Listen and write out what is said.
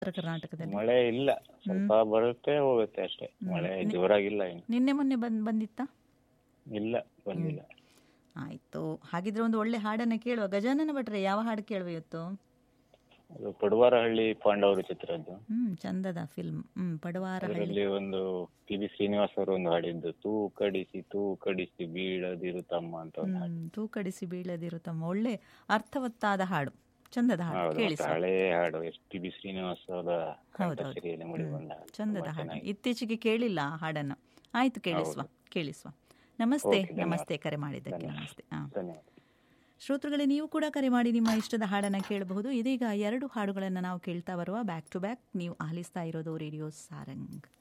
ಉತ್ತರ ಕರ್ನಾಟಕದಲ್ಲಿ ಮಳೆ ಇಲ್ಲ ಸ್ವಲ್ಪ ಬರುತ್ತೆ ಹೋಗುತ್ತೆ ಅಷ್ಟೇ ಮಳೆ ಜೋರಾಗಿಲ್ಲ ಇನ್ನು ನಿನ್ನೆ ಮೊನ್ನೆ ಬಂದ್ ಬಂದಿತ್ತಾ ಇಲ್ಲ ಬಂದಿಲ್ಲ ಆಯ್ತು ಹಾಗಿದ್ರೆ ಒಂದು ಒಳ್ಳೆ ಹಾಡನ್ನ ಕೇಳುವ ಗಜಾನನ ಭಟ್ರೆ ಯಾವ ಹಾಡು ಕೇಳುವ ಇವತ್ತು ಅದು ಪಡುವಾರಹಳ್ಳಿ ಪಾಂಡವರು ಚಿತ್ರದ್ದು ಹ್ಮ್ ಚಂದದ ಫಿಲ್ಮ್ ಹ್ಮ್ ಪಡವಾರ ಹಳ್ಳಿ ಅದರಲ್ಲಿ ಒಂದು ಪಿ ಬಿ ಶ್ರೀನಿವಾಸ್ ಅವರು ಒಂದು ಹಾಡಿದ್ದು ತೂ ಕಡಿಸಿ ತೂ ಕಡಿಸಿ ಬೀಳದಿರು ತಮ್ಮ ಅಂತ ಒಂದು ಹಾಡು ಹ್ಮ್ ತೂಕಡಿಸಿ ಬೀಳದಿರು ತಮ್ಮ ಒಳ್ಳೆ ಅರ್ಥವತ್ತಾದ ಹಾಡು ಚಂದದ ಹಾಡು ಹೌದು ಮತ್ತೆ ಕೇಳಿಸುವ ಹಳೆ ಹಾಡು ಎಸ್ ಪಿ ಬಿ ಶ್ರೀನಿವಾಸ್ ಅವರ ಹೌದು. ಕಂಠಸಿರಿಯಲ್ಲಿ ಮೂಡಿ ಬಂದ ಹಾಡು ಚಂದದ ತುಂಬಾ ಹಾಡು ಚೆನ್ನಾಗಿದೆ. ಇತ್ತೀಚೆಗೆ ಕೇಳಿಲ್ಲ ಆ ಹಾಡನ್ನು ಆಯ್ತು ಕೇಳಿಸುವ ಕೇಳಿಸುವ ನಮಸ್ತೆ ಓಕೆ, ಧನ್ಯವಾದ. ನಮಸ್ತೆ ಕರೆ ಮಾಡಿದ್ದಕ್ಕೆ ಧನ್ಯವಾದ. ನಮಸ್ತೆ ಹಾ ಧನ್ಯವಾದ ಶ್ರೋತೃಗಳೇ ನೀವು ಕೂಡ ಕರೆ ಮಾಡಿ ನಿಮ್ಮ ಇಷ್ಟದ ಹಾಡನ್ನು ಕೇಳಬಹುದು ಇದೀಗ ಎರಡು ಹಾಡುಗಳನ್ನು ನಾವು ಕೇಳ್ತಾ ಬರುವ ಬ್ಯಾಕ್ ಟು ಬ್ಯಾಕ್ ನೀವು ಆಲಿಸ್ತಾ ಇರೋದು ರೇಡಿಯೋ ಸಾರಂಗ್